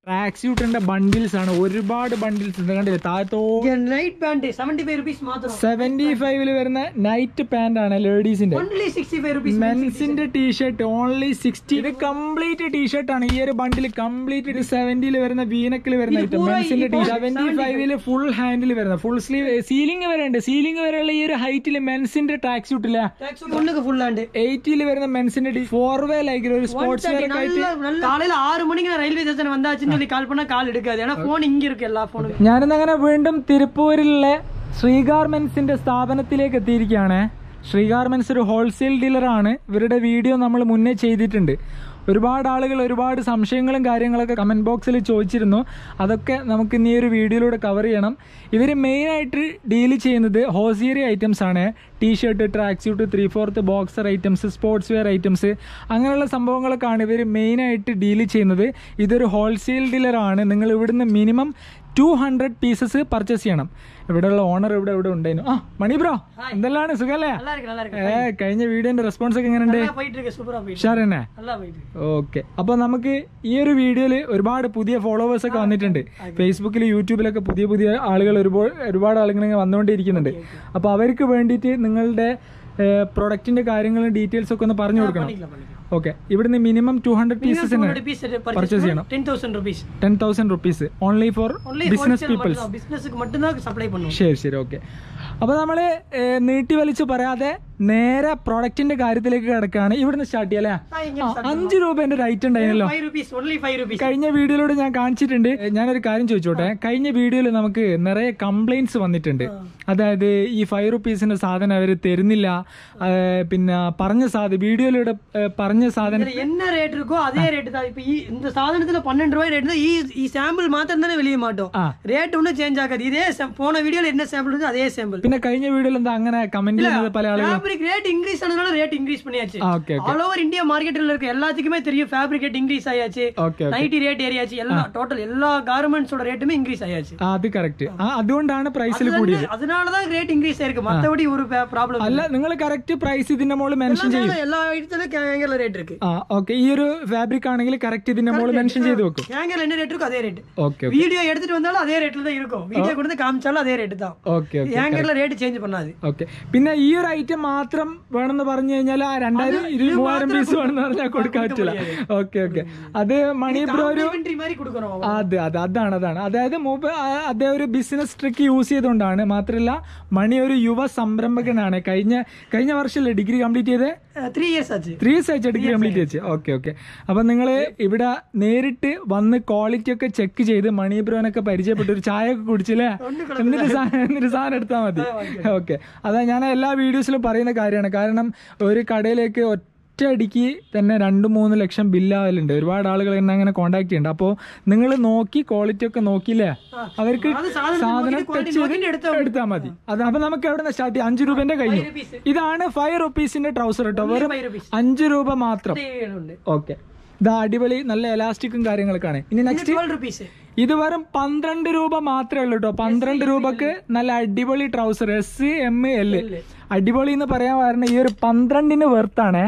Track സ്യൂട്ടിന്റെ bundles ആണ് ഒരുപാട് bundles ഉണ്ട് കണ്ടില്ലേ താഴത്തോ night pant seventy five rupees മാത്രം സെവന്റി ഫൈവില് വരുന്ന നൈറ്റ് പാന്റ് ആണ് ലേഡീസിന്റെ ഓൺലി സിക്സ്റ്റി ഫൈവ് റുപ്പീസ് മെൻസിന്റെ ടീഷർട്ട് ഓൺലി സിക്സ്റ്റി ഇത് കംപ്ലീറ്റ് ടീഷർട്ട് ആണ് ഈ ഒരു ബണ്ടിൽ കംപ്ലീറ്റ് ഇത് സെവന്റിയിൽ വരുന്ന വീനക്കിൽ വരുന്ന ഐറ്റം മെൻസിന്റെ ടീ സെവന്റി ഫൈവില് ഫുൾ ഹാൻഡിൽ വരുന്ന ഫുൾ സ്ലീവ് സീലിംഗ് വരെ ഉണ്ട് സീലിംഗ് വരെയുള്ള ഈ ഒരു ഹൈറ്റിൽ മെൻസിന്റെ ട്രാക്ക് സ്യൂട്ടില്ല ஒண்ணுக்கு ஃபுல் ஹேண்ட் എയ്റ്റിയിൽ വരുന്ന മെൻസിന്റെ ഫോർ വേ ലൈക്ക് ഒരു സ്പോർട്സ് വെയർ ഒക്കെ ആയിട്ട് காலையில ஆறு மணிக்கு நான் ரயில்வே ஸ்டேஷன் வந்தாச்சுன்னு சொல்லி கால் பண்ணா கால் எடுக்காது ஏன்னா போன் இங்க இருக்கு எல்லா போனும் ഞാനിന്നങ്ങനെ വീണ്ടും തിരുപ്പൂരിലെ ശ്രീഗാർമെന്റ്സിന്റെ സ്ഥാപനത്തിലേക്ക് എത്തിയിരിക്കുകയാണ് ശ്രീഗാർമെന്റ്സ് ഒരു ഹോൾസെയിൽ ഡീലറാണ് ഇവരുടെ വീഡിയോ നമ്മൾ മുന്നേ ചെയ്തിട്ടുണ്ട് ഒരുപാട് ആളുകൾ ഒരുപാട് സംശയങ്ങളും കാര്യങ്ങളൊക്കെ കമന്റ് ബോക്സിൽ ചോദിച്ചിരുന്നു അതൊക്കെ നമുക്ക് ഇന്ന് ഈ ഒരു വീഡിയോയിലൂടെ കവർ ചെയ്യണം ഇവർ മെയിനായിട്ട് ഡീൽ ചെയ്യുന്നത് ഹോസിയറി ഐറ്റംസ് ആണ് T shirt track suit three fourth boxer items sports wear items അങ്ങനെയുള്ള സംഭവങ്ങളൊക്കെയാണ് ഇവർ മെയിനായിട്ട് ഡീൽ ചെയ്യുന്നത് ഇതൊരു ഹോൾസെയിൽ ഡീലറാണ് നിങ്ങൾ ഇവിടുന്ന് minimum two hundred pieces purchase ചെയ്യണം ഇവിടെയുള്ള ഓണർ ഇവിടെ ഇവിടെ ഉണ്ടായിരുന്നു ആ മണി ബ്രോ എന്തെല്ലാണ് സുഖല്ലേ நல்லா இருக்கு நல்லா ഇருக்கு ഏ കഴിഞ്ഞ വീഡിയോന്റെ റെസ്പോൺസ് ഒക്കെ എങ്ങനെയുണ്ട് நல்லா போயிட்டு இருக்கு சூப்பரா போயிட்டு ഉഷാർ തന്നെ இருக்கு. நல்லா போயிட்டு இருக்கு. ഓക്കെ അപ്പൊ നമുക്ക് ഈ ഒരു വീഡിയോയില് ഒരുപാട് പുതിയ ഫോളോവേഴ്സ് ഒക്കെ വന്നിട്ടുണ്ട് ഫേസ്ബുക്കിൽ യൂട്യൂബിലൊക്കെ പുതിയ പുതിയ ആളുകൾ ഒരുപാട് ഒരുപാട് ആളുകൾ ഇങ്ങനെ വന്നുകൊണ്ടിരിക്കുന്നുണ്ട് അപ്പൊ അവർക്ക് വേണ്ടിയിട്ട് നിങ്ങളുടെ പ്രൊഡക്റ്റിന്റെ കാര്യങ്ങളും ഡീറ്റെയിൽസ് ഒക്കെ ഒന്ന് പറഞ്ഞു കൊടുക്കണം பண்ணிக்கலாம் பண்ணிக்கலாம் ഓക്കെ ഇവിടുന്ന് മിനിമം ടു ഹൺഡ്രഡ് പീസസ് തന്നെ பீஸ் Purchase பர்ச்சேஸ் ചെയ്യണം. Ten thousand rupees ten thousand rupees only for only business peoples பிசினஸ்க்கு மட்டும் தான் சப்ளை பண்ணுவோம் ശരി ശരി ഓക്കെ അപ്പൊ നമ്മള് ഏ, നീട്ടി വലിച്ചു പറയാതെ നേരെ പ്രൊഡക്റ്റിന്റെ കാര്യത്തിലേക്ക് കിടക്കുകയാണ് ഇവിടുന്ന് സ്റ്റാർട്ട് ചെയ്യാം അല്ലേ ஆ, இங்க ആ, അഞ്ച് രൂപേന്റെ റൈറ്റ് ഉണ്ടായിരുന്നല്ലോ five rupees only five rupees കഴിഞ്ഞ വീഡിയോയിലൂടെ ഞാൻ കാണിച്ചിട്ടുണ്ട് ഞാനൊരു കാര്യം ചോദിച്ചോട്ടെ കഴിഞ്ഞ വീഡിയോയിൽ നമുക്ക് നിറയെ കംപ്ലൈന്റ്സ് വന്നിട്ടുണ്ട് അതായത് ഈ ഫൈവ് റുപ്പീസിന്റെ സാധനം അവർ തരുന്നില്ല ആ, പിന്നെ പറഞ്ഞ സാധനം വീഡിയോയിലൂടെ ഏ, പറഞ്ഞ സാധനം இதுல என்ன ரேட் இருக்கோ அதே ரேட் தான் இப்ப ஈ- இந்த சாதனத்துல பன்னெண்டு ரூபாய் ரேட் தான் ஈ சாம்பிள் மாத்திரம் தானே வெளியே மாட்டோம் ആ ரேட் ஒன்றும் சேஞ்ச் ஆகாது இதே sam- போன வீடியோல என்ன சாம்பிள் இருந்தோ அதே சாம்பிள் പിന്നെ കഴിഞ്ഞ വീഡിയോയിൽ എന്താ അങ്ങനെ കമന്റ് ചെയ്യുന്നത് പല ആളുകളും ஃபேப்ரிக் ரேட் இன்க்ரீஸ் ஆனதுனால ரேட் இன்க்ரீஸ் பண்ணியாச்சு ആ okay okay all over India மார்க்கெட்ல இருக்க எல்லாத்துக்குமே தெரியும் ஃபேப்ரிக் ரேட் இன்க்ரீஸ் ஆயாச்சு ഓക്കെ ഓക്കെ நைட்டி ரேட் ஏறியாச்சு எல்லா டோட்டல் எல்லா கார்மெண்ட்ஸோட ரேட்டுமே இன்க்ரீஸ் ஆயாச்சு ആ അത് കറക്റ്റ് അതുകൊണ്ടാണ് പ്രൈസിൽ കൂടിയത് அதனாலதான் ரேட் இன்க்ரீஸ் ஆயிருக்கு மத்தபடி ஒரு ப்ராப்ளம் അല്ല നിങ്ങൾ കറക്റ്റ് പ്രൈസ് ഇതിന്റെ മോള് മെൻഷൻ ചെയ്യും எல்லா இடத்துலயும் கேங்கர்ல ரேட் இருக்கு ആ ഓക്കെ ഈ ഒരു ഫാബ്രിക് ആണെങ്കിൽ കറക്റ്റ് ഇതിന്റെ മോള് മെൻഷൻ ചെയ്ത് വെക്കും கேங்கர்ல என்ன ரேட் இருக்கோ அதே ரேட் ഓക്കെ வீடியோ எடுத்துட்டு வந்தாலும் அதே ரேட்ல தான் இருக்கும் வீடியோ கொண்டு வந்து காமிச்சாலும் அதே ரேட் தான் ഓക്കെ ഓക്കെ ஏங்கர்ல ரேட் சேஞ்ச் பண்ணாது ഓക്കെ പിന്നെ ഈ ഒരു ഐറ്റം മാത്രം വേണമെന്ന് പറഞ്ഞു കഴിഞ്ഞാൽ ആ രണ്ടായിരം ഇരു മൂവായിരം പീസ് വേണമെന്ന് പറഞ്ഞാൽ കൊടുക്കാൻ പറ്റില്ല ഓക്കെ ഓക്കെ അത് മണി ബ്രോ ഒരു Complimentary மாதிரி கொடுக்கணும் അത് അത് അതാണ് അതാണ് അതായത് മൂപ്പ് ആ- അദ്ദേഹം ഒരു ബിസിനസ് ട്രിക്ക് യൂസ് ചെയ്തുകൊണ്ടാണ് മാത്രമല്ല മണി ഒരു യുവ സംരംഭകനാണ് കഴിഞ്ഞ കഴിഞ്ഞ വർഷമല്ലേ ഡിഗ്രി കംപ്ലീറ്റ് ചെയ്ത് த்ரீ இயர்ஸ் ஆச்சு ത്രീ ഇയേഴ്സ് ആയിട്ട് ഡിഗ്രി കംപ്ലീറ്റ് ചെയ്ത് ഓക്കെ ഓക്കെ അപ്പൊ നിങ്ങൾ ഇവിടെ നേരിട്ട് വന്ന് ക്വാളിറ്റി ഒക്കെ ചെക്ക് ചെയ്ത് മണി ബ്രോനൊക്കെ പരിചയപ്പെട്ട് ഒരു ചായ ഒക്കെ കുടിച്ചില്ലേ എന്നിട്ട് സാധനം എന്നിട്ട് സാധനം എടുത്താൽ മതി ഓക്കെ അതാ ഞാൻ എല്ലാ വീഡിയോസിലും പറയുന്ന കാര്യമാണ് കാരണം ഒരു കടയിലേക്ക് ഒറ്റയടിക്ക് തന്നെ രണ്ട് മൂന്ന് ലക്ഷം ബില്ലാവലുണ്ട് ഒരുപാട് ആളുകൾ എന്നെ അങ്ങനെ കോൺടാക്ട് ചെയ്യുന്നുണ്ട് അപ്പോൾ നിങ്ങൾ നോക്കി ക്വാളിറ്റി ഒക്കെ നോക്കിയില്ലേ അവർക്ക് அது சாதனம் സാധനം quality ടച്ച് നോക്കിയിട്ട് ചെയ്ത് എടുത്താൽ എടുത്താൽ മതി അത് അപ്പൊ നമുക്ക് എവിടെ നിന്ന് സ്റ്റാർട്ട് ചെയ്യാം അഞ്ച് രൂപന്റെ കഴിഞ്ഞു rupees. ഇതാണ് ഫൈവ് റുപ്പീസിന്റെ ട്രൗസർ കേട്ടോ വെറും ഫൈവ് റുപ്പീസ് അഞ്ച് രൂപ മാത്രം ഉണ്ട് ഓക്കെ ഇതാ അടിപൊളി നല്ല എലാസ്റ്റിക്കും കാര്യങ്ങളൊക്കെയാണ് ഇനി നെക്സ്റ്റ് ട്വൽവ് റുപ്പീസ് ഇത് വെറും പന്ത്രണ്ട് രൂപ മാത്രമേ ഉള്ളൂ കേട്ടോ പന്ത്രണ്ട് രൂപക്ക് നല്ല അടിപൊളി ട്രൗസർ എസ് എം എൽ അടിപൊളി എന്ന് പറയാൻ കാരണം ഈ ഒരു പന്ത്രണ്ടിന് വെർത്താണ്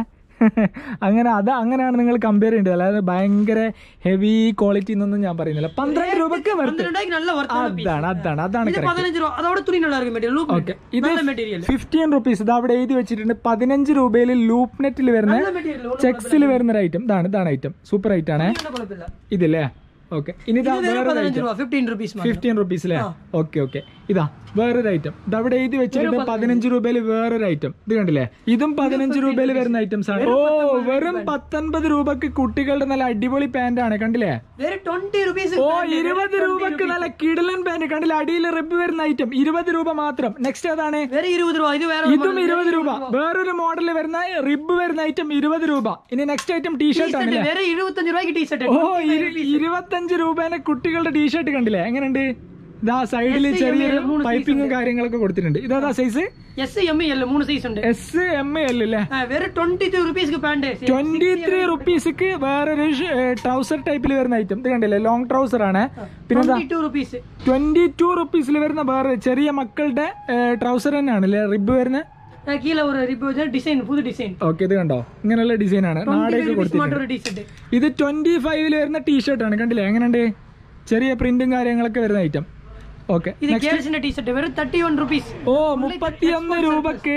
അങ്ങനെ അത് അങ്ങനെയാണ് നിങ്ങൾ കമ്പയർ ചെയ്യേണ്ടത് അല്ലാതെ ഭയങ്കര ഹെവി ക്വാളിറ്റി എന്നൊന്നും ഞാൻ പറയുന്നില്ല പന്ത്രണ്ട് രൂപക്ക് വെർത്ത് പന്ത്രണ്ട് രൂപയ്ക്ക് നല്ല വർത്ത് അതാണ് അതാണ് അതാണ് ഇത് correct. പതിനഞ്ച് രൂപ അതോടെ തുണി നല്ല ഇറങ്ങി മെറ്റീരിയൽ ഓക്കെ ഇത് നല്ല മെറ്റീരിയൽ ഫിഫ്റ്റീൻ റുപ്പീസ് ഇത് അവിടെ എഴുതി വെച്ചിട്ടുണ്ട് പതിനഞ്ച് രൂപയിൽ ലൂപ്പ് നെറ്റിൽ വരുന്ന നല്ല മെറ്റീരിയൽ ചെക്സിൽ വരുന്ന ഒരു ഐറ്റം ഇതാണ് ഇതാണ് ഐറ്റം സൂപ്പർ ഐറ്റം ആണ് കുഴപ്പമില്ല ഇതില്ലേ ഓക്കെ ഇനി ഇതാ ഇത് വേറൊരു പതിനഞ്ച് രൂപ ഫിഫ്റ്റീൻ റുപ്പീസ് ഫിഫ്റ്റീൻ റുപ്പീസ് അല്ലേ ഓക്കെ ഓക്കെ ഇതാ വേറൊരു ഐറ്റം ഇത് അവിടെ എഴുതി വെച്ചിട്ടുണ്ട് പതിനഞ്ച് രൂപയിൽ വേറൊരു ഐറ്റം ഇത് കണ്ടില്ലേ ഇതും പതിനഞ്ച് രൂപയിൽ വരുന്ന ഐറ്റംസ് ആണ് ഓ വെറും പത്തൊൻപത് രൂപക്ക് കുട്ടികളുടെ നല്ല അടിപൊളി പാന്റ് ആണ് കണ്ടില്ലേ വേറെ ട്വന്റി റുപ്പീസ് ഓ ഇരുപത് രൂപക്ക് നല്ല കിടലൻ പാന്റ് കണ്ടില്ലേ അടിയിൽ റിബ് വരുന്ന ഐറ്റം ഇരുപത് രൂപ മാത്രം നെക്സ്റ്റ് ഏതാണ് വേറെ ഇരുപത് രൂപ ഇത് വേറെ ഇതും ഇരുപത് രൂപ വേറൊരു മോഡലിൽ വരുന്ന റിബ് വരുന്ന ഐറ്റം ഇരുപത് രൂപ ഇനി നെക്സ്റ്റ് ഐറ്റം ടീഷർട്ട് ആണ് വേറെ ഇരുപത്തഞ്ച് രൂപയ്ക്ക് ടീഷർട്ട് ഓ ഇരു- ഇരുപത്തഞ്ച് രൂപേനെ കുട്ടികളുടെ ടീഷർട്ട് കണ്ടില്ലേ എങ്ങനെയുണ്ട് ഇതാ സൈഡിൽ ചെറിയൊരു പൈപ്പിങ്ങും കാര്യങ്ങളൊക്കെ കൊടുത്തിട്ടുണ്ട് ഇതാ സൈസ് എസ് എം എൽ മൂന്ന് സൈസ് ഉണ്ട് എസ് എം എൽ അല്ലേ ആ, വേറെ ട്വന്റി ടു റുപ്പീസ്ക്ക് പാന്റ് ട്വന്റി ത്രീ റുപ്പീസ്ക്ക് വേറൊരു ട്രൗസർ ടൈപ്പിൽ വരുന്ന ഐറ്റം ഇത് കണ്ടില്ലേ ലോങ് ട്രൗസർ ആണ് പിന്നെ twenty two rupees twenty two റുപ്പീസിൽ വരുന്ന വേറെ ചെറിയ മക്കളുടെ ട്രൗസർ തന്നെയാണ് അല്ലേ റിബ് വരുന്ന கீழே ஒரு ரிப்பு டிசைன் புது டிசைன் ഓക്കെ ഇത് കണ്ടോ ഇങ്ങനെയുള്ള ഡിസൈൻ ആണ് നാടേക്ക് കൊടുത്തിട്ടുണ്ട് ஒரு டிஷர்ட் ഇത് ട്വന്റി ഫൈവില് വരുന്ന ടീഷർട്ട് ആണ് കണ്ടില്ലേ എങ്ങനെയുണ്ട് ചെറിയ പ്രിന്റും കാര്യങ്ങളൊക്കെ വരുന്ന ഐറ്റം ഓക്കെ ഇത് ഗേൾസിന്റെ ടീഷർട്ട് വെറും തേർട്ടി വൺ റുപ്പീസ് ഓ മുപ്പത്തിയൊന്ന് രൂപക്ക്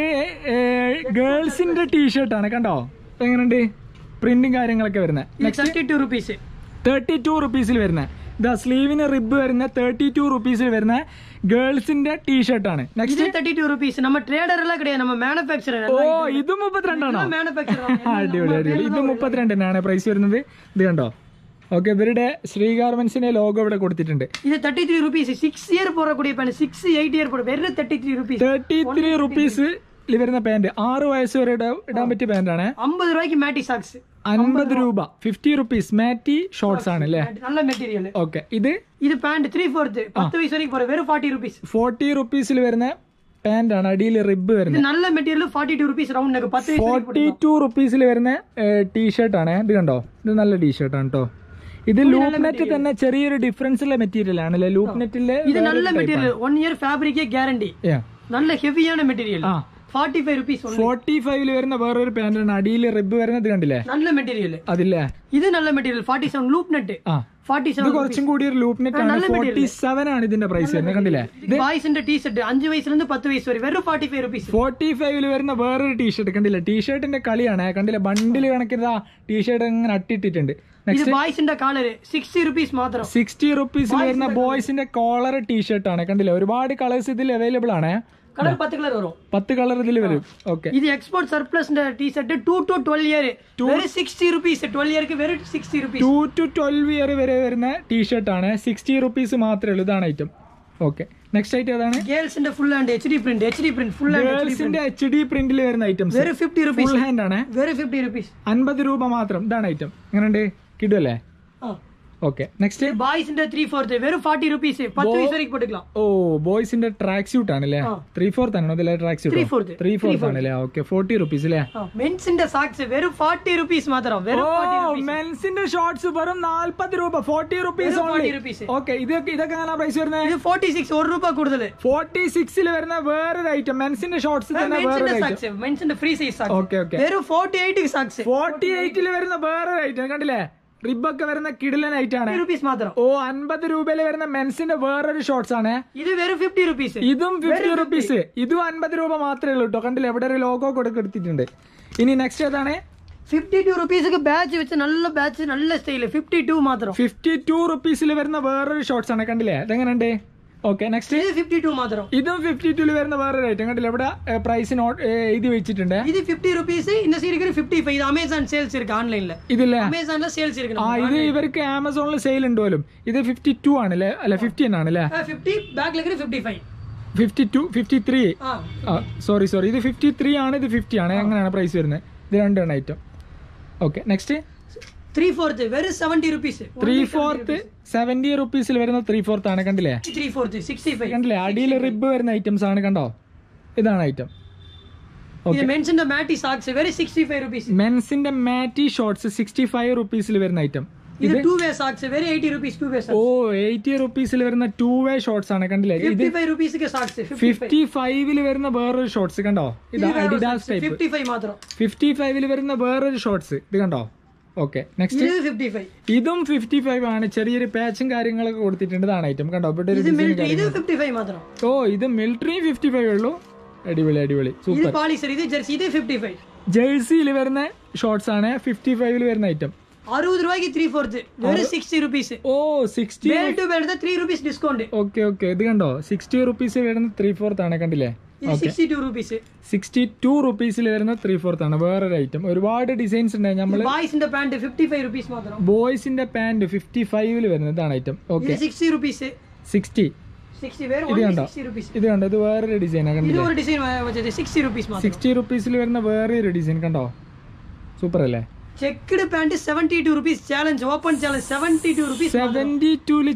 ഗേൾസിന്റെ ടീഷർട്ട് ആണ് കണ്ടോ ഇപ്പൊ എങ്ങനെയുണ്ട് പ്രിന്റും കാര്യങ്ങളൊക്കെ വരുന്നത് ഇത് thirty two rupees thirty two റുപ്പീസിൽ വരുന്ന ഇതാ സ്ലീവിന് റിബ് വരുന്ന തേർട്ടി ടു റുപ്പീസിൽ വരുന്ന ഗേൾസിന്റെ ടീഷർട്ട് ആണ് നെക്സ്റ്റ് இது தேர்ட்டி டூ ருபீஸ் நம்ம ட்ரேடர் எல்லாம் கிடையாது நம்ம மேனுஃபேக்சரர் ഓ ഇത് മുപ്പത്തിരണ്ടാണോ மேனுஃபேக்சரர் അടിപൊളി അടിപൊളി ഇത് മുപ്പത്തിരണ്ട് തന്നെയാണ് പ്രൈസ് വരുന്നത് ഇത് കണ്ടോ ഓക്കെ ഇവരുടെ ശ്രീ ഗാർമെന്റ്സിന്റെ ലോഗോ ഇവിടെ കൊടുത്തിട്ടുണ്ട് இது thirty three rupees six year போடக்கூடிய பேண்ட் சிக்ஸ் எயிட் இயர் போட வெறும் thirty three rupees thirty three റുപ്പീസിൽ വരുന്ന പാന്റ് ആറ് വയസ്സ് വരെ ഇടാ- ഇടാൻ പറ്റിയ പാന്റാണ് ஐம்பது ரூபாய்க்கு மேட்டி சாக்ஸ் അൻപത് രൂപ ഫിഫ്റ്റി റുപ്പീസ് മാറ്റി ഷോർട്സ് ആണ് അല്ലേ நல்ல மெட்டீரியல் ഓക്കെ ഇത് இது பேண்ட் த்ரீ ஃபோர்த் பத்து வயசு வரைக்கும் போற வெறும் ஃபார்ட்டி ருபீஸ் ഫോർട്ടി റുപ്പീസിൽ വരുന്ന പാന്റ് ആണ് അടിയിൽ റിബ് വരുന്നത് இது நல்ல material forty two rupees round neck பத்து வயசு வரைக்கும் ഫോർട്ടി ടു റുപ്പീസിൽ വരുന്ന ടീഷർട്ട് ആണ് ഇത് കണ്ടോ ഇത് നല്ല ടീഷർട്ട് ആണ് കേട്ടോ ഇത് ലൂപ്പ് നെറ്റ് തന്നെ ചെറിയൊരു ഡിഫറൻസ് ഉള്ള മെറ്റീരിയൽ ആണ് അല്ലേ ലൂപ്പ് നെറ്റിലെ இது நல்ல மெட்டீரியல் ஒன் இயர் ஃபேப்ரிக்கே கேரண்டி நல்ல ஹெவியான மெட்டீரியல் ആ ஃபார்ட்டி ஃபைவ் ருபீஸ் ഫോർട്ടി ഫൈവില് വരുന്ന വേറൊരു പാന്റ് ആണ് അടിയിൽ റിബ് വരുന്നത് കണ്ടില്ലേ நல்ல மெட்டீரியல் അതില്ലേ இது நல்ல material forty seven loop net ആ ஃபார்ட்டி ഇത് செவன் കുറച്ചും കൂടി ഒരു ലൂപ്പ് നെറ്റ് ആണ് ഫോർട്ടി സെവൻ ആണ് ഇതിന്റെ പ്രൈസ് വരുന്നത് കണ്ടില്ലേ பாய்ஸ் டி ஷர்ட் அஞ்சு வயசுல இருந்து பத்து வயசு வரை வெறும் ஃபார்ட்டி ஃபைவ் ருபீஸ் ഫോർട്ടി ഫൈവില് വരുന്ന വേറൊരു ടീഷർട്ട് കണ്ടില്ലേ ടീഷർട്ടിന്റെ കളിയാണ് കണ്ടില്ലേ ബണ്ടിൽ കണക്കിന് ടീഷർട്ട് ഇങ്ങനെ അട്ടിട്ടിട്ടുണ്ട് இது பாய்ஸ் காலர் சிக்ஸ்டி ருபீஸ் மாத்திரம் സിക്സ്റ്റി റുപ്പീസിൽ വരുന്ന ബോയ്സിന്റെ കോളർ ടീഷർട്ട് ആണ് കണ്ടില്ലേ ഒരുപാട് കളേഴ്സ് ഇതിൽ അവൈലബിൾ ആണ് கலர் பத்து கலர் வரும் പത്ത് കളർ ഇതിൽ വരും ഓക്കെ இது export surplus T shirt two to twelve year வெறும் சிக்ஸ்டி ருபீஸ் டுவெல் இயருக்கு வெறும் sixty rupees two to twelve year വരെ വരുന്ന ടീഷർട്ട് ആണ് സിക്സ്റ്റി റുപ്പീസ് മാത്രമേ ഉള്ളൂ ഇതാണ് ഐറ്റം ഓക്കെ നെക്സ്റ്റ് ഐറ്റം ഏതാണ് girls full hand HD print HD print full hand ഗേൾസിന്റെ എച്ച് ഡി പ്രിന്റിൽ വരുന്ന ഐറ്റംസ് வெறும் ஃபிஃப்டி ருபீஸ் ഫുൾ ഹാൻഡ് ആണ് வெறும் ஃபிஃப்டி ருபீஸ் അൻപത് രൂപ മാത്രം ഇതാണ് ഐറ്റം എങ്ങനെയുണ്ട് കിട്ടുമല്ലേ okay next boys three fourth வெறும் ஃபார்ட்டி ருபீஸ் பத்து வயசு வரைக்கும் போட்டுக்கலாம் ഓ ബോയ്സിന്റെ ട്രാക്ക് സ്യൂട്ട് ആണല്ലേ ത്രീ ഫോർത്ത് ആണോ അതിലെ track three suit fourth three fourth ആണല്ലേ ഓക്കെ ഫോർട്ടി റുപ്പീസ് അല്ലേ மென்ஸ் சாக்ஸ் வெறும் ஃபார்ட்டி ருபீஸ் மாத்திரம் ഓ வெறும் ஃபார்ட்டி ருபீஸ் മെൻസിന്റെ ഷോർട്സ് വെറും നാല്പത് രൂപ ഫോർട്ടി റുപ്പീസ് வெறும் ഓൺലി ஃபார்ட்டி ருபீஸ் ഓക്കെ ഇതൊക്കെ ഇതൊക്കെ എങ്ങനെ പ്രൈസ് വരുന്നത് இது ഫോർട്ടി സിക്സ് ഒരു രൂപ കൂടുതൽ ഫോർട്ടി സിക്സിൽ വരുന്ന വേറൊരു ഐറ്റം മെൻസിന്റെ ഷോർട്സ് തന്നെ വേറൊരു മെൻസിന്റെ ഐറ്റം സാക്സ് മെൻസിന്റെ free size socks okay okay വെറും ഫോർട്ടി എയ്റ്റ് സാക്സ് ഫോർട്ടി എയ്റ്റിൽ വരുന്ന വേറൊരു ഐറ്റം കണ്ടില്ലേ റിബൊക്കെ വരുന്ന കിടിലൻ ഐറ്റം ആണ് റുപ്പീസ് മാത്രം ഓ അൻപത് രൂപയിൽ വരുന്ന മെൻസിന്റെ വേറൊരു ഷോർട്സ് ആണ് ഇത് വെറും ഫിഫ്റ്റി റുപ്പീസ് ഇതും ഫിഫ്റ്റി റുപ്പീസ് ഇതും അൻപത് രൂപ മാത്രമേ ഉള്ളൂ കേട്ടോ കണ്ടില്ലേ എവിടെ ഒരു ലോഗോ കൊടുക്കെടുത്തിട്ടുണ്ട് ഇനി നെക്സ്റ്റ് ഏതാണ് ഫിഫ്റ്റി ടു റുപ്പീസ്ക്ക് ബാച്ച് വെച്ച് നല്ല ബാച്ച് നല്ല സ്റ്റൈല് ഫിഫ്റ്റി ടു മാത്രം ഫിഫ്റ്റി ടു റുപ്പീസിൽ വരുന്ന വേറൊരു ഷോർട്സ് ആണ് കണ്ടില്ലേ അതെങ്ങനെയുണ്ട് ഓക്കെ നെക്സ്റ്റ് ഇത് ഫിഫ്റ്റി ടു മാത്രം ഇതും ഫിഫ്റ്റി ടൂല് വരുന്ന വേറൊരു ഐറ്റം കണ്ടില്ല ഇവിടെ പ്രൈസ് നോട്ട് എഴുതി വെച്ചിട്ടുണ്ട് இது 50 ருபீஸ் இந்த சீருக்கு 55 இது அமேசான் சேல்ஸ் இருக்கு ஆன்லைன்ல ഇതില്ലേ அமேசான்ல சேல்ஸ் இருக்கு ആ ഇത് ഇവർക്ക് ആമസോണിൽ സെയിൽ ഉണ്ട് പോലും ഇത് ഫിഫ്റ്റി ടു ആണ് അല്ലേ അല്ല ഫിഫ്റ്റീൻ ആണ് അല്ലേ 50 பேக்ல இருக்கு 55 ഫിഫ്റ്റി ടു ഫിഫ്റ്റി ത്രീ ஆ ആ സോറി സോറി ഇത് ഫിഫ്റ്റി ത്രീ ആണ് ഇത് ഫിഫ്റ്റി ആണ് അങ്ങനെയാണ് പ്രൈസ് വരുന്നത് ഇത് രണ്ടാണ് ഐറ്റം ഓക്കെ നെക്സ്റ്റ് 3/4 വെറും 70 റുപ്പീസ് ത്രീ ഫോർത്ത് സെവന്റി റുപ്പീസിൽ വരുന്ന ത്രീ ഫോർത്ത് ആണ് കണ്ടില്ലേ 3/4 65 കണ്ടില്ലേ അടിയിൽ റിബ് വരുന്ന ഐറ്റംസ് ആണ് കണ്ടോ ഇതാണ് ഐറ്റം இது மென்ஷன் மேட்டி சாக்ஸ் வெறும் 65 ருபீஸ் മെൻസിന്റെ മാറ്റി ഷോർട്സ് സിക്സ്റ്റി ഫൈവ് റുപ്പീസിൽ വരുന്ന ഐറ്റം இது டூ வே சாக்ஸ் வெறும் 80 ருபீஸ் டூ வே ഓ சாக்ஸ் എയ്റ്റി റുപ്പീസിൽ വരുന്ന ടു വേ ഷോർട്സ് ആണ് കണ്ടില്ലേ ഇത് 55 ருபீஸ்க்கு சாக்ஸ் 55 ഫിഫ്റ്റി ഫൈവില് വരുന്ന വേറൊരു ഷോർട്സ് കണ്ടോ ഇത് അഡിഡാസ് ടൈപ്പ് 55 മാത്രം ഫിഫ്റ്റി ഫൈവില് വരുന്ന വേറൊരു ഷോർട്സ് ഇത് കണ്ടോ ഓക്കെ നെക്സ്റ്റ് ഇത് 55 ഇതും ഫിഫ്റ്റി ഫൈവ് ആണ് ചെറിയൊരു പാച്ചും കാര്യങ്ങളൊക്കെ കൊടുത്തിട്ടുണ്ട് ഇതാണ് ഐറ്റം കണ്ടോ ഇവിടെ ഒരു ഇത് design മിലിറ്ററി ഇത് കാര്യങ്ങൾ. 55 മാത്രം ഓ ഇത് മിലിറ്ററി ഫിഫ്റ്റി ഫൈവ് ഉള്ളൂ അടിപൊളി അടിപൊളി ഇത് സൂപ്പർ പാളിസർ ഇത് ജെർസി ഇത് 55 ജേഴ്സിയിൽ വരുന്ന ഷോർട്സ് ആണ് ഫിഫ്റ്റി ഫൈവില് വരുന്ന ഐറ്റം அறுபது ரூபாய்க்கு த்ரீ ஃபோர்த்து வெறும் சிக்ஸ்டி ருபீஸ் ഓ സിക്സ്റ്റി பேல் டு பேல் தான் three rupees discount okay okay ഇത് കണ്ടോ സിക്സ്റ്റി റുപ്പീസ് വരുന്ന ത്രീ ഫോർത്ത് ആണ് കണ്ടില്ലേ இது sixty two rupees sixty two റുപ്പീസിൽ വരുന്ന ത്രീ ഫോർത്ത് ആണ് വേറൊരു ഐറ്റം ഒരുപാട് ഡിസൈൻസ് ഉണ്ട് നമ്മൾ பாய்ஸ் இந்த பேண்ட் ஃபிஃப்டி ஃபைவ் ருபீஸ் மாத்திரம் ബോയ്സിന്റെ പാന്റ് ഫിഫ്റ്റി ഫൈവില് വരുന്നത് ഇതാണ് ഐറ്റം ഓക്കെ இது சிக்ஸ்டி ருபீஸ் സിക്സ്റ്റി சிக்ஸ்டி வேறு இது ஒன்லி வேண்டாம். சிக்ஸ்டி ருபீஸ் ഇത് കണ്ടോ ഇത് വേറൊരു ഡിസൈനാണ് இது കണ്ടില്ലേ ஒரு டிசைன் வச்சது சிக்ஸ்டி ருபீஸ் மாத்திரம் സിക്സ്റ്റി റുപ്പീസിൽ വരുന്ന വേറൊരു ഡിസൈൻ കണ്ടോ സൂപ്പർ അല്ലേ checked pant seventy two rupees challenge open challenge seventy two rupees seventy ടൂല് ചെക്ക്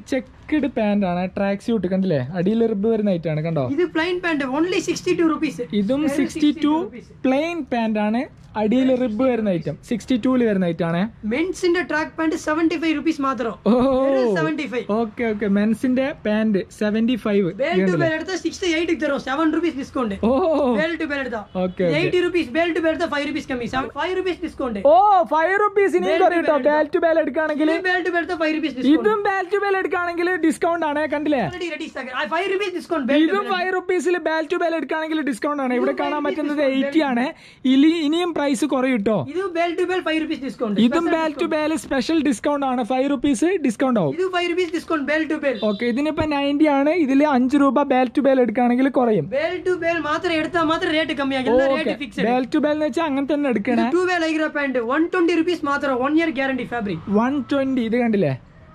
ചെക്ക്ഡ് പാന്റ് ആണ് ട്രാക്ക് സ്യൂട്ട് കണ്ടില്ലേ അടിയിൽ റിബ് വരുന്ന ഐറ്റാണ് കണ്ടോ ഇത് plain pant only sixty two rupees ഇതും സിക്സ്റ്റി ടു പ്ലെയിൻ പാന്റ് ആണ് അടിയിൽ റിബ് വരുന്ന ഐറ്റം സിക്സ്റ്റി ടൂല് വരുന്ന ഐറ്റം ആണ് മെൻസിന്റെ track pant seventy five rupees മാത്രം ഓ സെവന്റി ഫൈവ് ഓക്കെ ഓക്കെ മെൻസിന്റെ pant seventy five bale to bale എടുത്താൽ സിക്സ്റ്റി എയ്റ്റ് തരും സെവൻ റുപ്പീസ് ഡിസ്കൗണ്ട് ഓ ബേൽ ടു ബേൽ എടുത്താ okay eighty rupees bale to bale എടുത്താൽ ഫൈവ് റുപ്പീസ് കമ്മി five rupees discount ഓ ഫൈവ് റുപ്പീസ് ഇനിയും കുറയും കേട്ടോ ബാൽ ടു ബാൽ എടുക്കുകയാണെങ്കിൽ ബേൽ ടു ബേൽ എടുത്താൽ ഫൈവ് റുപ്പീസ് ഡിസ്കൗണ്ട് ഇതും ബാൽ ടു ബാൽ എടുക്കുകയാണെങ്കിൽ ഡിസ്കൗണ്ട് ആണ് കണ്ടില്ലേ already ready five rupees discount bale ഇതും ഫൈവ് റുപ്പീസിൽ ബാൽ ടു ബാൽ എടുക്കുകയാണെങ്കിൽ ഡിസ്കൗണ്ട് ആണ് ഇവിടെ കാണാൻ പറ്റുന്നത് എയ്റ്റി ആണ് ഇനി ഇനിയും പ്രൈസ് കുറയും കേട്ടോ ഇത് bale to bale five rupees discount ഇതും bale to bale special discount ആണ് ഫൈവ് റുപ്പീസ് ഡിസ്കൗണ്ട് ആവും ഇത് five rupees discount bale to bale okay ഇതിനിപ്പോ നയൻറ്റി ആണ് ഇതിൽ അഞ്ച് രൂപ ബാൽ ടു ബാൽ എടുക്കുകയാണെങ്കിൽ കുറയും ബേൽ ടു ബേൽ മാത്രം എടുത്താൽ മാത്രം റേറ്റ് കമ്മിയാക്കി എല്ലാ rate fix bale to bale എന്ന് വെച്ചാൽ അങ്ങനെ തന്നെ എടുക്കണേ to bale Lycra pant one twenty rupees മാത്രം one year guarantee fabric one twenty ഇത് കണ്ടില്ലേ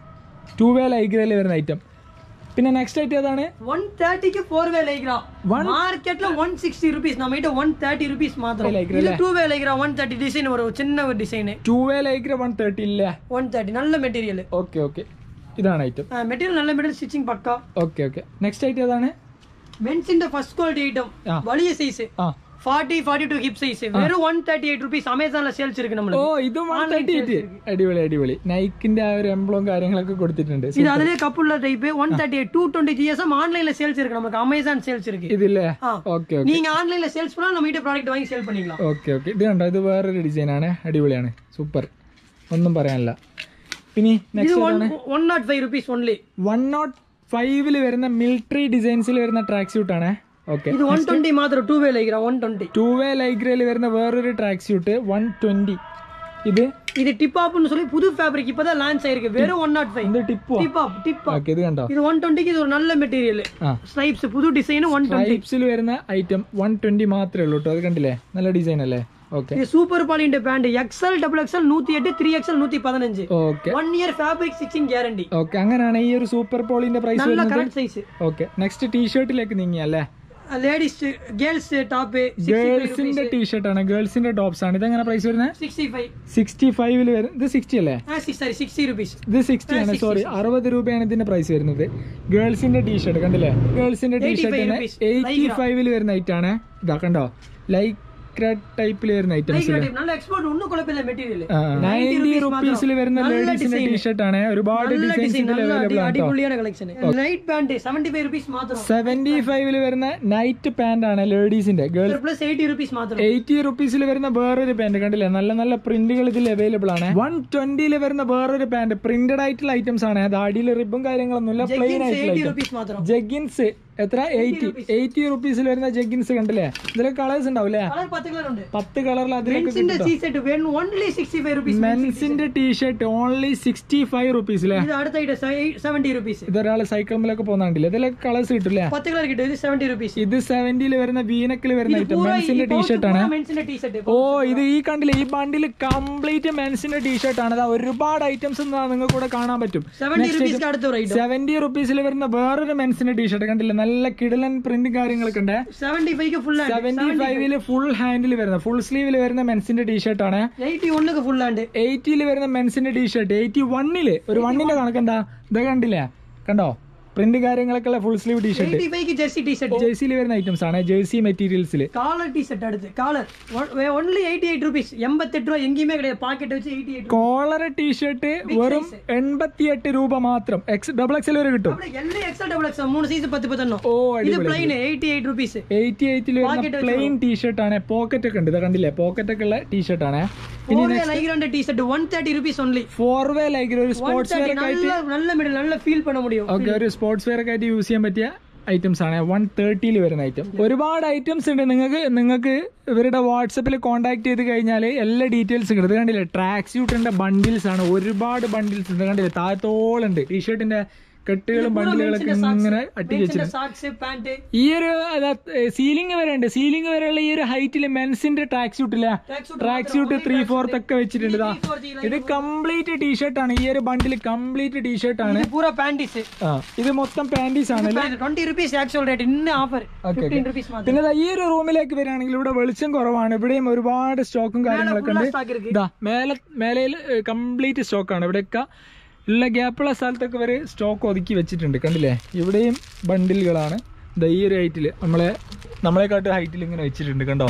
ടു വേ ലൈഗ്രയിൽ വരുന്ന ഐറ്റം പിന്നെ നെക്സ്റ്റ് ഐറ്റം ഏതാണ് വൺ തേർട്ടിക്ക് ഫോർ വേ ലൈഗ്ര One- മാർക്കெட்ல ஒன் சிக்ஸ்டி ருபீஸ் நம்ம கிட்ட ஒன் தேர்ட்டி ருபீஸ் மாத்திரம் Lycra இது two way Lycra one thirty design ஒரு சின்ன ஒரு design two way ലൈഗ്ര one thirty ഇല്ല ஒன் தேர்ட்டி நல்ல மெட்டீரியல் ഓക്കെ ഓക്കെ ഇതാണ് ഐറ്റം மெட்டீரியல் நல்ல மெட்டீரியல் ஸ்டிச்சிங் பக்கா ഓക്കെ ഓക്കെ നെക്സ്റ്റ് ഐറ്റം ഏതാണ് மென்ஸின் ஃபர்ஸ்ட் குவாலிட்டி ஐட்டம் ஆ. வலிய சைஸ் ആ forty forty two hip size வெறும் ஒன் தேர்ட்டி எயிட் ருபீஸ் அமேசான்ல சேல்ஸ் இருக்கு ഓ நம்மளுக்கு ഇതും വൺ തേർട്ടി എയ്റ്റ് അടിപൊളി അടിപൊളി നൈക്കിന്റെ ആ ഒരു എംബ്ലോം കാര്യങ്ങളൊക്കെ കൊടുത്തിട്ടുണ്ട് இது அதுலயே கப்புள்ள type one thirty eight two twenty GSM ஆன்லைன்ல சேல்ஸ் இருக்கு நமக்கு அமேசான் சேல்ஸ் இருக்கு ഇതില്ലേ ஆ. ഓക്കെ ഓക്കെ நீங்க ஆன்லைன்ல சேல்ஸ் பண்ணா நம்ம கிட்ட ப்ராடக்ட் வாங்கி சேல் பண்ணிக்கலாம் ഓക്കെ ഓക്കെ ഇത് കണ്ടോ ഇത് വേറൊരു ഡിസൈൻ ആണ് അടിപൊളിയാണ് സൂപ്പർ ഒന്നും പറയാനില്ല പിന്നെ இது next one one nought five rupees only one nought ഫൈവില് വരുന്ന മിലിറ്ററി ഡിസൈൻസിൽ വരുന്ന ട്രാക്ക് സ്യൂട്ട് ആണ് ഓക്കെ இது ஒன் டுவெண்ட்டி மாத்திரம் two way Lycra one twenty two way ലൈഗ്രയിൽ വരുന്ന വേറൊരു ട്രാക്ക് സ്യൂട്ട് വൺ ട്വന്റി ഇത് இது டிப் ஆப்னு சொல்லி புது ஃபேப்ரிக் இப்பதான் லான்ச் ஆயிருக்கு வெறும் ஒன் நாட் ஃபைவ் ഇത് ടിപ്പോ tip top tip top okay ഇത് കണ്ടോ இது ஒன் டுவெண்ட்டிக்கு இது ஒரு நல்ல மெட்டீரியல் ആ ஸ்ட்ரைப்ஸ் புது டிசைன் ஒன் டுவெண்ட்டி ടൈപ്സിൽ വരുന്ന ഐറ്റം വൺ ട്വന്റി മാത്രമേ ഉള്ളൂ കേട്ടോ അത് കണ്ടില്ലേ നല്ല ഡിസൈൻ അല്ലേ ഓക്കെ இது சூப்பர் பாலிண்ட் பேண்ட் எக்ஸ்எல் டபுள் எக்ஸ்எல் நூத்தி எட்டு த்ரீ எக்ஸ்எல் நூத்தி பதினஞ்சு okay one year fabric stitching guarantee okay അങ്ങനെയാണ് ഈ ഒരു സൂപ്പർ പോളിന്റെ പ്രൈസ് நல்ல വരുന്നത് கரெக்ட் சைஸ் ഓക്കെ നെക്സ്റ്റ് ടീഷർട്ടിലേക്ക് നീങ്ങിയല്ലേ லேடிஸ் கேர்ள்ஸ் டாப் ഗേൾസിന്റെ ടീഷർട്ട് ആണ് ഗേൾസിന്റെ ടോപ്സ് ആണ് ഇതെങ്ങനെ പ്രൈസ് വരുന്നത് சிக்ஸ்டி ஃபைவ் സിക്സ്റ്റി ഫൈവില് വരും ഇത് സിക്സ്റ്റി അല്ലേ சாரி சிக்ஸ்டி ருபீஸ் ഇത് സിക്സ്റ്റി ആണ് സോറി അറുപത് രൂപയാണ് ഇതിന്റെ പ്രൈസ് വരുന്നത് ഗേൾസിന്റെ ടീഷർട്ട് കണ്ടില്ലേ ഗേൾസിന്റെ ടീഷർട്ടിന് rupees. എയ്റ്റി ഫൈവില് വരുന്ന ഐറ്റം ആണ് ഇതാ കണ്ടോ ലൈക്ര ടൈപ്പിൽ വരുന്ന ഐറ്റംസ് நல்ல எக்ஸ்போர்ட் ஒன்னும் குழப்பமில்ல மெட்டீரியல் നയൻറ്റി റുപ്പീസിൽ വരുന്ന ലേഡീസിന്റെ ടീഷർട്ട് ആണ് ഒരുപാട് நல்ல ഡിസൈൻസ് டிசைன் ഇതിൽ நல்ல അവൈലബിൾ ആണ് കേട്ടോ அடிப்பொலியான collection night pant seventy five rupees மாத்திரம் സെവന്റി ഫൈവില് വരുന്ന നൈറ്റ് പാന്റ് ആണ് ലേഡീസിന്റെ ഗേൾസ് பிளஸ் எயிட்டி ருபீஸ் மாத்திரம் എയ്റ്റി റുപ്പീസിൽ വരുന്ന വേറൊരു പാന്റ് കണ്ടില്ലേ നല്ല നല്ല പ്രിന്റുകൾ ഇതിൽ അവൈലബിൾ ആണ് വൺ ട്വന്റിയിൽ വരുന്ന വേറൊരു പാന്റ് പ്രിന്റഡ് ആയിട്ടുള്ള ഐറ്റംസ് ആണ് അത് അടിയിൽ റിബും കാര്യങ്ങളൊന്നുമില്ല പ്ലെയിൻ ആയിട്ടുള്ള எயிட்டி ഐറ്റം ருபீஸ் மாத்திரம் ജഗ്ഗിൻസ് എത്ര എയ്റ്റി എയ്റ്റി റുപ്പീസിൽ വരുന്ന ജഗ്ഗിൻസ് കണ്ടില്ലേ ഇതിലൊക്കെ കളേഴ്സ് ഉണ്ടാവില്ലേ கலர் பத்து கலர் உண்டு പത്ത് കളറിൽ അതിലൊക്കെ மென்ஸின் டி ஷர்ட் வேணும் ஒன்லி சிக்ஸ்டி ஃபைவ் ருபீஸ் മെൻസിന്റെ ടീഷർട്ട് ഓൺലി സിക്സ്റ്റി ഫൈവ് റുപ്പീസിലെ இது അടുത്ത ஐட்டம் செவன்டி ருபீஸ் ഇതൊരാൾ സൈക്കിളിലൊക്കെ പോകുന്നുണ്ടല്ലേ ഇതിലൊക്കെ കളേഴ്സ് കിട്ടില്ലേ பத்து கலர் கிட்ட இது செவன்டி ருபீஸ் ഇത് സെവന്റിയിൽ വരുന്ന വീനക്കിൽ വരുന്ന ഐറ്റം മെൻസിന്റെ ടീഷർട്ട് ആണ് மென்ஸின் டி ஷர்ட் ഓ ഇത് ഈ കണ്ടില്ലേ ഈ ബണ്ടിൽ കംപ്ലീറ്റ് മെൻസിന്റെ ടീഷർട്ട് ആണ് അതാ ഒരുപാട് ഐറ്റംസ് നിങ്ങൾക്ക് കൂടെ കാണാൻ പറ്റും செவன்டி ருபீஸ்க்கு அடுத்த ஒரு ஐட்டம் സെവന്റി റുപ്പീസിൽ വരുന്ന വേറൊരു മെൻസിന്റെ ടീഷർട്ട് കണ്ടില്ലേ നല്ല കിടലൻ പ്രിന്റും കാര്യങ്ങളൊക്കെ ഉണ്ട് செவன்டி ஃபைவ்க்கு ஃபுல் ஹேண்ட் സെവന്റി ഫൈവില് ഫുൾ ഹാൻഡിൽ വരുന്ന ഫുൾ സ്ലീവിൽ വരുന്ന മെൻസിന്റെ ടീഷർട്ട് ആണ് எயிட்டி ஒன்னுக்கு ஃபுல் ஹேண்ட் എയ്റ്റിയിൽ വരുന്ന മെൻസിന്റെ ടീഷർട്ട് എയ്റ്റി വണ്ണില് ഒരു വണ്ണിന്റെ കണക്കെന്താ ഇത് കണ്ടില്ലേ കണ്ടോ പ്രിന്റ് കാര്യങ്ങളൊക്കെ ഉള്ള ഫുൾ സ്ലീവ് ടീഷർട്ട് எயிட்டி ஃபைவ்க்கு ஜெர்சி டி ஷர்ட் ജേഴ്സിയിൽ വരുന്ന ഐറ്റംസ് ആണ് ജേഴ്സി മെറ്റീരിയൽസിൽ காலர் டி ஷர்ட் அடுத்து collar only eighty eight rupees எண்பத்தெட்டு ரூபா எங்கேயுமே கிடையாது பாக்கெட் வச்சு எயிட்டி எயிட் കോളർ ടീഷർട്ട് വെറും എൺപത്തിയെട്ട് രൂപ മാത്രം എക്സ് ഡബിൾ എക്സൽ വരെ കിട്ടും எல்லாம் எக்ஸல் டபுள் எக்ஸல் மூணு சைஸ் பத்து பத்தணும் ഓ இது plain eighty eight rupees eighty എയ്റ്റിൽ വരുന്ന പ്ലെയിൻ ടീഷർട്ട് ആണ് പോക്കറ്റ് ഒക്കെ ഉണ്ട് ഇത് കണ്ടില്ലേ പോക്കറ്റ് ഒക്കെ ഉള്ള ടീഷർട്ട് ആണ് ஃபோர் வே லைக்ராண்ட T shirt one thirty rupees only four way like ഒരു സ്പോർട്സ് വെയർ ഒക്കെ ആയിട്ട് நல்ல நல்ல மெடல் நல்ல ஃபீல் பண்ண முடியும் ഓക്കെ ഒരു സ്പോർട്സ് വെയർ ഒക്കെ ആയിട്ട് യൂസ് ചെയ്യാൻ പറ്റിയ ഐറ്റംസ് ആണ് വൺ തേർട്ടിയിൽ വരുന്ന ഐറ്റം ഒരുപാട് ഐറ്റംസ് ഉണ്ട് നിങ്ങൾക്ക് നിങ്ങൾക്ക് ഇവരുടെ വാട്സപ്പിൽ കോൺടാക്ട് ചെയ്ത് കഴിഞ്ഞാൽ എല്ലാ ഡീറ്റെയിൽസും കിട്ടും ഇത് കണ്ടില്ലേ ട്രാക്ക് സ്യൂട്ടിന്റെ ബണ്ടിൽസ് ആണ് ഒരുപാട് ബണ്ടിൽസ് ഉണ്ട് കണ്ടില്ലേ താഴത്തോളുണ്ട് ടീഷർട്ടിന്റെ കെട്ടുകളും ബണ്ടിലുകളൊക്കെ ഇങ്ങനെ അട്ടി വെച്ചിട്ടുണ്ട് சாக்ஸ் பேண்ட் ഈ ഒരു സീലിംഗ് വരെ ഉണ്ട് സീലിംഗ് വരെയുള്ള ഈ ഒരു ഹൈറ്റിൽ മെൻസിന്റെ ട്രാക്ക് സ്യൂട്ടില്ല ട്രാക്ക് സ്യൂട്ട് ത്രീ ഫോർത്ത് ഒക്കെ വെച്ചിട്ടുണ്ട് ഇതാ ഇത് കംപ്ലീറ്റ് ടീഷർട്ട് ആണ് ഈ ഒരു ബണ്ടിൽ കംപ്ലീറ്റ് ടീഷർട്ട് ആണ് இது பூரா பேண்டிஸ் ആ ഇത് മൊത്തം പാൻറ്റീസ് ആണ് டுவெண்ட்டி ருபீஸ் ஆக்சுவல் ரேட் இன்னும் ஆஃபர் ஃபிஃப்டீன் ருபீஸ் மாதிரி പിന്നെ ദാ ഈ ഒരു റൂമിലേക്ക് വരികയാണെങ്കിൽ ഇവിടെ വെളിച്ചം കുറവാണ് ഇവിടെയും ഒരുപാട് സ്റ്റോക്കും കാര്യങ്ങളൊക്കെ ഉണ്ട് ஸ்டாக் இருக்கு ഇതാ മേലെ മേലയിൽ കംപ്ലീറ്റ് സ്റ്റോക്കാണ് ഇവിടെയൊക്കെ ഉള്ള ഗ്യാപ്പുള്ള സ്ഥലത്തൊക്കെ ഇവർ സ്റ്റോക്ക് ഒതുക്കി വെച്ചിട്ടുണ്ട് കണ്ടില്ലേ ഇവിടെയും ബണ്ടിലുകളാണ് ദാ ഈ ഒരു ഹൈറ്റിൽ നമ്മളെ നമ്മളെക്കാട്ട് ഹൈറ്റിൽ ഇങ്ങനെ വെച്ചിട്ടുണ്ട് കണ്ടോ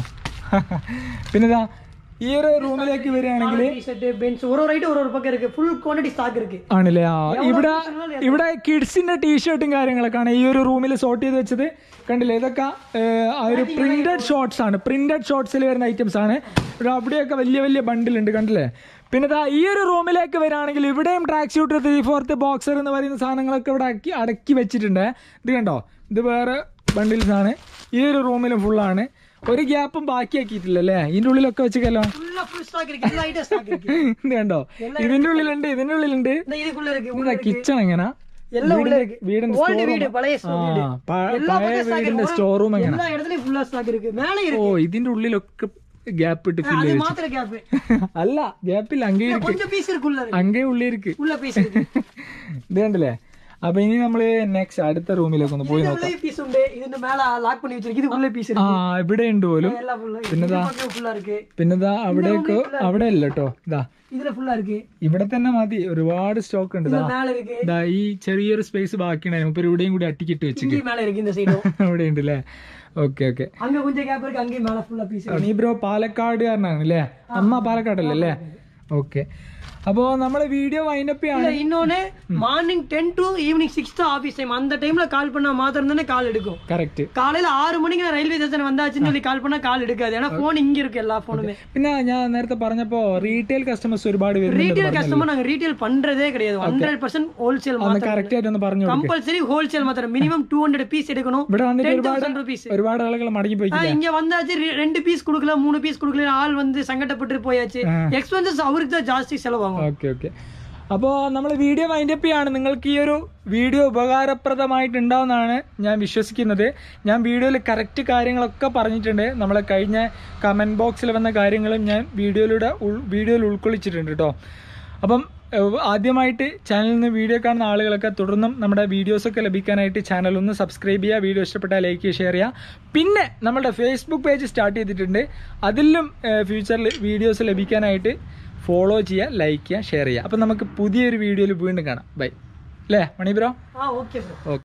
പിന്നെ ഇതാ ഈ ഒരു റൂമിലേക്ക് വരികയാണെങ്കിൽ டி-ஷர்ட் பென்ஸ் ஒரு ஒரு ஐட்டம் ஒரு ஒரு பக்கம் இருக்கு ஃபுல் குவாண்டிட்டி ஸ்டாக் இருக்கு ആണല്ലേ ആ ഇവിടെ ഇവിടെ കിഡ്സിന്റെ ടീഷർട്ടും കാര്യങ്ങളൊക്കെയാണ് ഈ ഒരു റൂമിൽ സോർട്ട് ചെയ്ത് വെച്ചത് കണ്ടില്ലേ ഇതൊക്കെ ഏർ, ആ ഒരു പ്രിന്റഡ് ഷോർട്സ് ആണ് പ്രിന്റഡ് ഷോർട്സിൽ വരുന്ന ഐറ്റംസ് ആണ് ഇവിടെ അവിടെയൊക്കെ വലിയ വലിയ ബണ്ടിലുണ്ട് കണ്ടില്ലേ പിന്നെ ദാ ഈ ഒരു റൂമിലേക്ക് വരികയാണെങ്കിൽ ഇവിടെയും track suit three fourth boxer എന്ന് പറയുന്ന സാധനങ്ങളൊക്കെ ഇവിടെ അടക്കി അടക്കി വെച്ചിട്ടുണ്ട് ഇത് കണ്ടോ ഇത് വേറെ ബണ്ടിൽസ് ആണ് ഈ ഒരു റൂമിലും ഫുള്ളാണ് ഒരു ഗ്യാപ്പും ബാക്കിയാക്കിയിട്ടില്ല അല്ലേ ഇതിൻ്റെ ഉള്ളിലൊക്കെ വെച്ചല്ലോ ஃபுல்லா ஃபுல் ஸ்டாக் இருக்கு எல்லா ஐட்டம் ஸ்டாக் இருக்கு ഇത് കണ്ടോ ഇതിന്റെ ഉള്ളിലുണ്ട് ഇതിന്റെ ഉള്ളിലുണ്ട് இந்த இதுக்குள்ள இருக்கு എന്താ കിച്ചൺ എങ്ങനെ எல்லாம் உள்ள இருக்கு വീടിന്റെ ஓல்டு store வீடு room. பழைய ആ, வீடு പ- எல்லா പഴയ பக்கம் ஸ்டாக் വീടിന്റെ இருக்கு സ്റ്റോർ റൂം എങ്ങനെ எல்லா இடத்துலயும் ஃபுல்லா ஸ்டாக் இருக்கு மேலே ഓ இருக்கு ഇതിന്റെ ഉള്ളിലൊക്കെ ഗ്യാപ്പ് ഇട്ട് ഫില്ല് அது ചെയ്തു மாத்திர கேப் അല്ല ഗ്യാപ്പിൽ അങ്ങേ ഇരിക്ക് கொஞ்சம் பீஸ் இருக்கு உள்ள இருக்கு അങ്ങേ ഉള്ളി ഇരിക്ക് உள்ள பீஸ் இருக்கு ഇത് കണ്ടില്ലേ അപ്പൊ ഇനി നമ്മള് നെക്സ്റ്റ് അടുത്ത റൂമിലേക്ക് ഒന്ന് പോയി இது നോക്കാം உள்ளே பீஸ் உண்டு இது மேல லாக் பண்ணி வச்சிருக்கு இது உள்ள பீஸ் ആ இருக்கு ഇവിടെ ഉണ്ട് പോലും எல்லாம் ஃபுல்லா இது ஃபுல்லா இருக்கு പിന്നെതാ അവിടേക്ക് അവിടെ അല്ല കേട്ടോ ഇതാ இதுல ஃபுல்லா இருக்கு ഇവിടെ തന്നെ മതി ഒരുപാട് സ്റ്റോക്ക് ഉണ്ട് ഇതാ இது மேல இருக்கு ഇതാ ഈ ചെറിയൊരു സ്പേസ് ബാക്കിയുണ്ടായിരുന്നു ഇപ്പൊ ഇവിടെയും കൂടി അട്ടിക്കിട്ട് വെച്ചിട്ട് இங்கேயும் மேல இருக்கு இந்த சைடும் അവിടെ ഉണ്ട് അല്ലേ ഓക്കെ ഓക്കെ அங்க கொஞ்சம் கேப் இருக்கு அங்கேயும் மேல ஃபுல்லா பீஸ் നീ ബ്രോ പാലക്കാടുകാരനാണ് അല്ലേ അമ്മ പാലക്കാടല്ലേ അല്ലേ ഓക്കെ അപ്പോ നമ്മള് വീഡിയോ വൈൻഡപ്പ് இல்ல ചെയ്യാണ് இன்னொன்னு morning ten to evening six தான் ஆஃபீஸ் டைம் அந்த டைம்ல கால் பண்ணா மாத்திரம் தானே கால் எடுக்கும் കറക്റ്റ് காலையில ஆறு மணிக்கு நான் ரயில்வே ஸ்டேஷன் வந்தாச்சுன்னு சொல்லி கால் பண்ணா கால் எடுக்காது ஏன்னா போன் இங்க இருக்கு எல்லா போனுமே പിന്നെ ഞാൻ നേരത്തെ പറഞ്ഞപ്പോ റീറ്റെയിൽ കസ്റ്റമേഴ്സ് ഒരുപാട് വരുന്നുണ്ട് ரீட்டைல் கஸ்டமர் நாங்க ரீட்டைல் பண்றதே கிடையாது ஹண்ட்ரட் பர்சன்ட் ஹோல்சேல் ഒന്ന് மாத்திரம் കറക്റ്റ് ആയിട്ട് ഒന്ന് പറഞ്ഞു കൊടുക്കും கம்பல்சரி ஹோல்சேல் மாத்திரம் மினிமம் டூ ஹண்ட்ரட் பீஸ் எடுக்கணும் ഇവിടെ വന്നിട്ട് டென் ഒരുപാട് தௌசண்ட் ருபீஸ் ഒരുപാട് ആളുകൾ മടങ്ങി പോയിക്കില്ല இங்க வந்தாச்சு ரெ- ரெண்டு பீஸ் கொடுக்கல மூணு பீஸ் கொடுக்கல ஆள் வந்து சங்கடப்பட்டு போயாச்சு ஆ. எக்ஸ்பென்சஸ் அவருக்கு தான் ஜாஸ்தி செலவாகும் ഓക്കെ ഓക്കെ അപ്പോൾ നമ്മൾ വീഡിയോ വൈൻഡപ്പ് ചെയ്യാണ് നിങ്ങൾക്ക് ഈ ഒരു വീഡിയോ ഉപകാരപ്രദമായിട്ടുണ്ടാവുമെന്നാണ് ഞാൻ വിശ്വസിക്കുന്നത് ഞാൻ വീഡിയോയിൽ കറക്റ്റ് കാര്യങ്ങളൊക്കെ പറഞ്ഞിട്ടുണ്ട് നമ്മളെ കഴിഞ്ഞ കമൻറ്റ് ബോക്സിൽ വന്ന കാര്യങ്ങളും ഞാൻ വീഡിയോയിലൂടെ ഉൾ- വീഡിയോയിൽ ഉൾക്കൊള്ളിച്ചിട്ടുണ്ട് കേട്ടോ അപ്പം ഏഹ്, ആദ്യമായിട്ട് ചാനലിൽ നിന്ന് വീഡിയോ കാണുന്ന ആളുകളൊക്കെ തുടർന്നും നമ്മുടെ വീഡിയോസൊക്കെ ലഭിക്കാനായിട്ട് ചാനൽ ഒന്ന് സബ്സ്ക്രൈബ് ചെയ്യുക വീഡിയോ ഇഷ്ടപ്പെട്ടാൽ ലൈക്ക് ഷെയർ ചെയ്യുക പിന്നെ നമ്മുടെ ഫേസ്ബുക്ക് പേജ് സ്റ്റാർട്ട് ചെയ്തിട്ടുണ്ട് അതിലും ഫ്യൂച്ചറിൽ വീഡിയോസ് ലഭിക്കാനായിട്ട് ഫോളോ ചെയ്യുക ലൈക്ക് ചെയ്യുക ഷെയർ ചെയ്യുക അപ്പം നമുക്ക് പുതിയൊരു വീഡിയോയിൽ വീണ്ടും കാണാം ബൈ അല്ലേ മണി ബ്രോ ஆ ஓகே ப்ரோ ഓക്കെ